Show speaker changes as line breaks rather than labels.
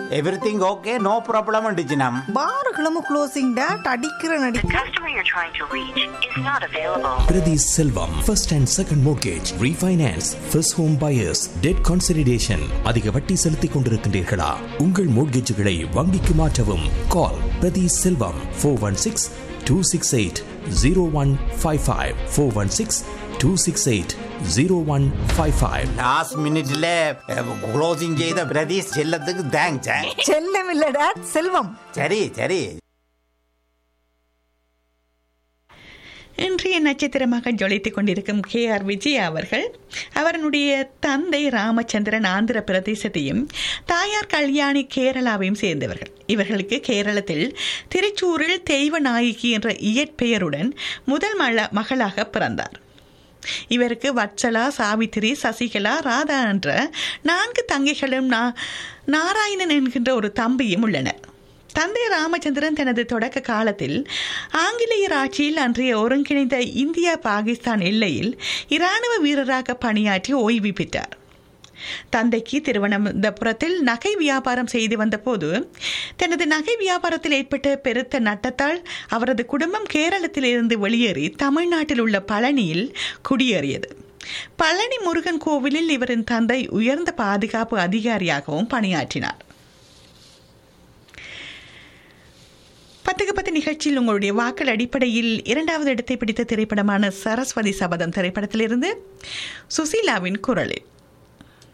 Everything okay no problem டிஜினம்
பாருகளும் closing date அடிக்கிற நடி
The customer you're trying to reach is not available.
Pradhi Selvam, first and second mortgage, refinance, first home buyers, debt consolidation. அதிக வட்டி செலுத்திக் கொண்டிருக்கின்றீர்களா உங்கள் மோட்கேஜுகளை வங்கிக்கு மாற்றவும் கால் பிரதி Selvam four one six two six eight zero one five five four one six two six eight zero one five five
last மினிட்ல closing செய்த பிரதீஷ் செல்லத்துக்கு தேங்க்ஸ்
செல்லம் இல்ல டேட் செல்வம்
சரி சரி
இன்றைய நட்சத்திரமாக ஜொலித்துக் கொண்டிருக்கும் கே ஆர் விஜய் அவர்கள் அவருடைய தந்தை ராமச்சந்திரன் ஆந்திர பிரதேசத்தையும் தாயார் கல்யாணி கேரளாவையும் சேர்ந்தவர்கள் இவர்களுக்கு கேரளத்தில் திருச்சூரில் தெய்வ நாயகி என்ற இயற்பெயருடன் முதல் மல மகளாக பிறந்தார் இவருக்கு வட்சலா சாவித்திரி சசிகலா ராதா என்ற நான்கு தங்கைகளும் நா நாராயணன் என்கின்ற ஒரு தம்பியும் உள்ளனர் தந்தை ராமச்சந்திரன் தனது தொடக்க காலத்தில் ஆங்கிலேயர் ஆட்சியில் அன்றைய ஒருங்கிணைந்த இந்தியா பாகிஸ்தான் எல்லையில் இராணுவ வீரராக பணியாற்றி ஓய்வு பெற்றார் தந்தைக்கு திருவனந்தபுரத்தில் நகை வியாபாரம் செய்து வந்தபோது தனது நகை வியாபாரத்தில் ஏற்பட்ட பெருத்த நட்டத்தால் அவரது குடும்பம் கேரளத்திலிருந்து வெளியேறி தமிழ்நாட்டில் உள்ள பழனியில் குடியேறியது பழனி முருகன் கோவிலில் இவரின் தந்தை உயர்ந்த பாதுகாப்பு அதிகாரியாகவும் பணியாற்றினார் பத்துக்கு பத்து நிகழ்ச்சியில் உங்களுடைய வாக்கள் அடிப்படையில் இரண்டாவது இடத்தை பிடித்த திரைப்படமான சரஸ்வதி சபதம் திரைப்படத்திலிருந்து சுசீலாவின் குரலில்